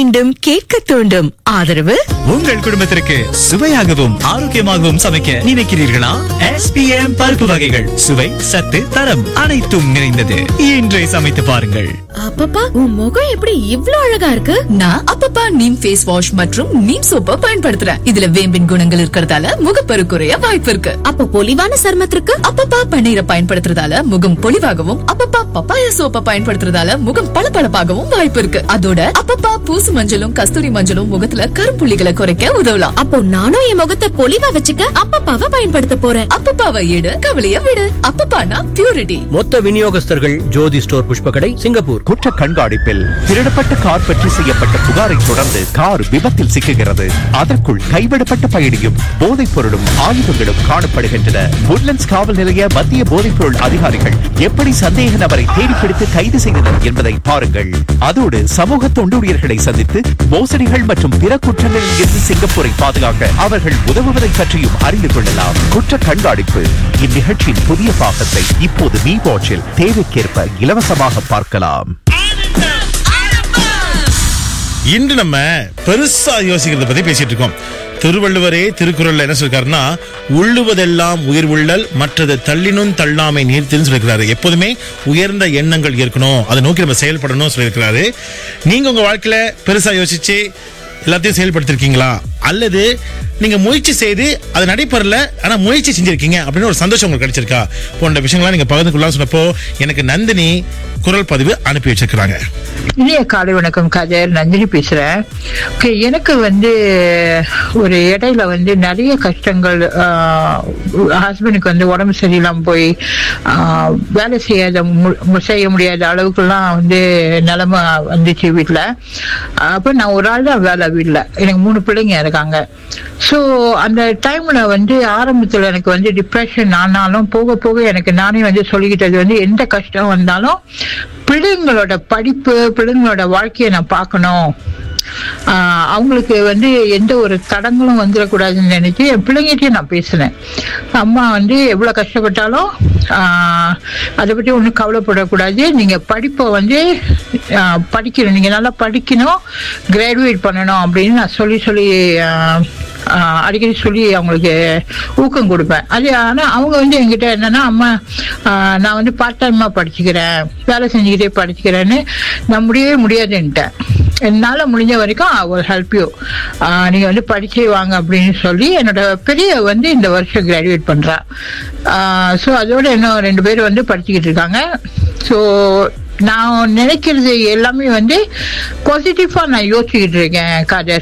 மீண்டும் கேட்க தூண்டும் ஆதரவு உங்கள் குடும்பத்திற்கு சுவையாகவும் ஆரோக்கியமாகவும் சமைக்க நினைக்கிறீர்களா எஸ்பிஎம் பருப்பு வகைகள் சுவை சத்து தரம் அனைத்தும் நிறைந்தது இன்றை சமைத்து பாருங்கள் அப்பப்பா உன் முகம் எப்படி இவ்ளோ அழகா இருக்கு நான் அப்பப்பா நீம் ஃபேஸ் வாஷ் மற்றும் நீம் சோப்பை பயன்படுத்துறேன் இதுல வேம்பின் குணங்கள் இருக்கறதால முகப்பரு குறைய வாய்ப்பு இருக்கு அப்ப பொலிவான சருமத்திற்கு அப்பப்பா பன்னீரை பயன்படுத்துறதால முகம் பொலிவாகவும் அப்பப்பா பப்பாயா சோப்பை பயன்படுத்துறதால முகம் பளபளப்பாகவும் வாய்ப்பு இருக்கு அதோட அப்பப்பா பூசு மஞ்சளும் கஸ்தூரி மஞ்சளும் முகத்துல கருப்புள்ளிகளை குறைக்க உதவலாம் அப்போ நானும் என் முகத்தை பொலிவா வச்சுக்க அப்பப்பாவை பயன்படுத்த போறேன் அப்பப்பாவை எடு கவலைய விடு அப்பப்பானா பியூரிட்டி மொத்த விநியோகஸ்தர்கள் ஜோதி ஸ்டோர் புஷ்பகடை சிங்கப்பூர் குற்ற கண்காணிப்பில் திருடப்பட்ட கார் பற்றி செய்யப்பட்ட புகாரை தொடர்ந்து கார் விபத்தில் சிக்குகிறது அதற்குள் கைவிடப்பட்ட பயணியும் போதைப் பொருளும் ஆயுதங்களும் காணப்படுகின்றன woodlands காவல் நிலைய மத்திய போதைப் பொருள் அதிகாரிகள் எப்படி சந்தேக நபரை தேடிப்பிடித்து கைது செய்தனர் என்பதை பாருங்கள் அதோடு சமூக தொண்டூழியர்களை சந்தித்து மோசடிகள் மற்றும் பிற குற்றங்களில் இருந்து சிங்கப்பூரை பாதுகாக்க அவர்கள் உதவுவதை பற்றியும் அறிந்து கொள்ளலாம் குற்ற கண்காணிப்பு இந்நிகழ்ச்சியின் புதிய பாகத்தை இப்போது மீ வாட்சில் தேவைக்கேற்ப இலவசமாக பார்க்கலாம் இன்று நம்ம பெருசா யோசிக்கிறத பத்தி பேசிட்டு இருக்கோம் திருவள்ளுவரே திருக்குறள்ல என்ன சொல்லிருக்காருன்னா உள்ளுவதெல்லாம் உயிர் உள்ளல் மற்றது தள்ளினும் தள்ளாமை நீர்த்தின்னு சொல்லியிருக்கிறாரு எப்போதுமே உயர்ந்த எண்ணங்கள் இருக்கணும் அதை நோக்கி நம்ம செயல்படணும் சொல்லியிருக்கிறாரு நீங்க உங்க வாழ்க்கையில பெருசா யோசிச்சு எல்லாத்தையும் செயல்படுத்திருக்கீங்களா அல்லது நீங்க முயற்சி செய்து அது நடைபெறல ஆனா முயற்சி செஞ்சிருக்கீங்க அப்படின்னு ஒரு சந்தோஷம் உங்களுக்கு கிடைச்சிருக்கா போன்ற விஷயங்கள்லாம் நீங்க பகிர்ந்து கொள்ளலாம் சொன்னப்போ எனக்கு நந்தினி குரல் பதிவு அனுப்பி வச்சிருக்கிறாங்க இனிய காலை வணக்கம் கஜர் நந்தினி பேசுறேன் ஓகே எனக்கு வந்து ஒரு இடையில வந்து நிறைய கஷ்டங்கள் ஹஸ்பண்டுக்கு வந்து உடம்பு சரியில்லாம போய் ஆஹ், வேலை செய்யாத மு- மு- செய்ய முடியாத அளவுக்குலாம் வந்து நிலைமை வந்துச்சு வீட்டில் அப்போ நான் ஒரு ஆள் தான் வேலை வீட்டில் எனக்கு மூணு பிள்ளைங்க இருக்காங்க ஸோ அந்த டைம்ல வந்து ஆரம்பத்தில் எனக்கு வந்து டிப்ரெஷன் ஆனாலும் போக போக எனக்கு நானே வந்து சொல்லிக்கிட்டது வந்து எந்த கஷ்டம் வந்தாலும் பிள்ளைங்களோட படிப்பு பிள்ளைங்களோட வாழ்க்கையை நான் பார்க்கணும் ஆஹ் அவங்களுக்கு வந்து எந்த ஒரு தடங்களும் வந்துடக்கூடாதுன்னு நினைச்சு என் பிள்ளைங்கிட்டயும் நான் பேசினேன் அம்மா வந்து எவ்வளவு கஷ்டப்பட்டாலும் ஆஹ் அதை பற்றி ஒன்றும் கவலைப்படக்கூடாது நீங்க படிப்பை வந்து ஆஹ் படிக்கணும் நீங்க நல்லா படிக்கணும் கிராஜுவேட் பண்ணணும் அப்படின்னு நான் சொல்லி சொல்லி ஆஹ் ஆஹ் அடிக்கடி சொல்லி அவங்களுக்கு ஊக்கம் கொடுப்பேன் அது ஆனால் அவங்க வந்து என்கிட்ட என்னன்னா அம்மா ஆஹ் நான் வந்து பார்ட் டைமாக படிச்சுக்கிறேன் வேலை செஞ்சுக்கிட்டே படிச்சுக்கிறேன்னு நான் முடியவே முடியாதுன்ட்டேன் என்னால் முடிஞ்ச வரைக்கும் ஐ will ஹெல்ப் யூ நீங்கள் வந்து படிச்சே வாங்க அப்படின்னு சொல்லி என்னோட பெரிய வந்து இந்த வருஷம் கிராஜுவேட் பண்ணுறா ஸோ அதோட இன்னும் ரெண்டு பேர் வந்து படிச்சுக்கிட்டு இருக்காங்க ஸோ நான் நினைக்கிறது எல்லாமே வந்து பாசிட்டிவா நான் யோசிச்சுக்கிட்டு இருக்கேன் காதர்